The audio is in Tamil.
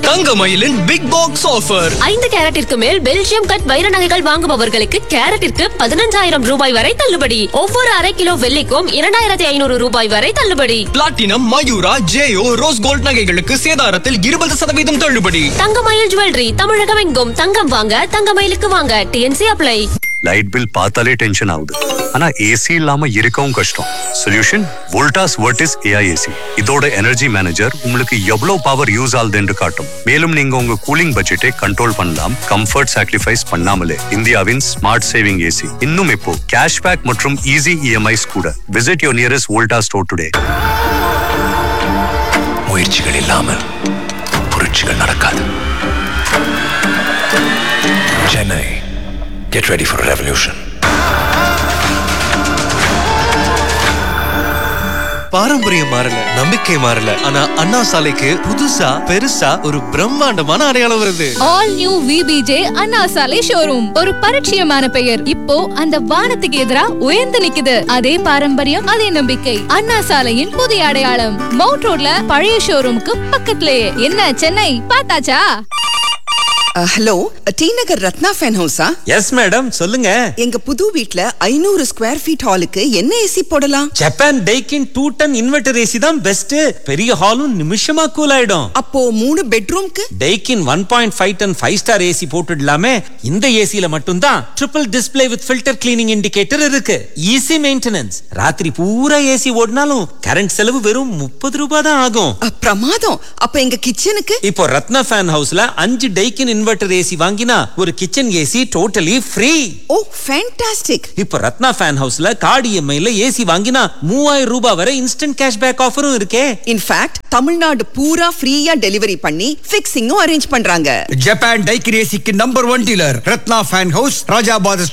தங்கமயிலின் பிக் பாக்ஸ் ஆஃபர் ஐந்து கேரட்டிற்கு மேல் பெல்ஜியம் கட் வைர நகைகள் வாங்குபவர்களுக்கு கேரட்டிற்கு பதினஞ்சாயிரம் ரூபாய் வரை தள்ளுபடி ஒவ்வொரு அரை கிலோ வெள்ளிக்கும் இரண்டாயிரத்தி ஐநூறு ரூபாய் வரை தள்ளுபடி பிளாட்டினம் மயூரா ஜேயோ ரோஸ் கோல்ட் நகைகளுக்கு சேதாரத்தில் இருபது சதவீதம் தள்ளுபடி தங்கமயில் ஜுவல்லரி தமிழகம் எங்கும் தங்கம் வாங்க தங்கமயிலுக்கு வாங்க டிஎன்சி அப்ளை லைட் பில் பார்த்தாலே டென்ஷன் ஆகுது ஆனா ஏசி இல்லாம இருக்கவும் கஷ்டம் solution Voltas Vertis AI AC இதோட எனர்ஜி மேனேஜர் உங்களுக்கு எவ்வளவு பவர் யூஸ் ஆகுதுன்னு காட்டும் மேலும் நீங்க உங்க கூலிங் பட்ஜெட்டை கண்ட்ரோல் பண்ணலாம் கம்ஃபர்ட் சாக்ரிஃபைஸ் பண்ணாமலே இந்தியாவின் ஸ்மார்ட் சேவிங் ஏசி இன்னும் இப்போ கேஷ்பேக் மற்றும் ஈஸி இஎம்ஐஸ் கூட visit your nearest Voltas store today முயற்சிகள் இல்லாமல் புரட்சிகள் நடக்காது Chennai get ready for revolution பாரம்பரியம் மாறல நம்பிக்கை மாறல ஆனா அண்ணா சாலைக்கு புதுசா பெருசா ஒரு பிரம்மாண்டமான அடையாளம் வருது ஆல் நியூ விபிஜே அண்ணா சாலை ஷோரூம் ஒரு பரிச்சயமான பெயர் இப்போ அந்த வானத்துக்கு எதிரா உயர்ந்து நிக்குது அதே பாரம்பரியம் அதே நம்பிக்கை அண்ணா சாலையின் புதிய அடையாளம் மவுண்ட் ரோட்ல பழைய ஷோரூமுக்கு பக்கத்துலயே என்ன சென்னை பார்த்தாச்சா hello T Nagar Ratna fan ஹவுஸா எஸ் மேடம் சொல்லுங்க எங்க புது வீட்ல ஐநூறு ஸ்கொயர் ஃபீட் ஹாலுக்கு என்ன ஏசி போடலாம் Japan Daikin two ton inverter AC தான் பெஸ்ட் பெரிய ஹாலும் நிமிஷமா கூல் ஆயிடும் அப்போ மூணு பெட்ரூம்க்கு Daikin one point five ton five star AC போட்டுடலாமே இந்த ஏசில மட்டும்தான் triple display with filter cleaning indicator இருக்கு ஈஸி மெயின்டெனன்ஸ் ராத்திரி பூரா ஏசி ஓடினாலும் கரண்ட் செலவு வெறும் முப்பது ரூபாய் தான் ஆகும் அ, பிரமாதம் அப்ப எங்க கிச்சனுக்கு இப்போ ரத்னா ஃபேன் ஹவுஸ்ல அஞ்சு டைக்கின் இன்வெர்டர் ஏசி வாங்கினா ஒரு kitchen AC totally free oh fantastic இப்போ ரத்னா ஃபேன் ஹவுஸ்ல கார்டு இஎம்ஐல ஏசி வாங்கினா மூவாயிரம் ரூபாய் வரை இன்ஸ்டன்ட் கேஷ்பேக் ஆஃபரும் இருக்கே இன்ஃபேக்ட் தமிழ்நாடு பூரா ஃப்ரீயா டெலிவரி பண்ணி ஃபிக்ஸிங்கும் அரேஞ்ச் பண்றாங்க ஜப்பான் டைக்கிரேசிக்கு number one dealer Ratna fan house Rajabather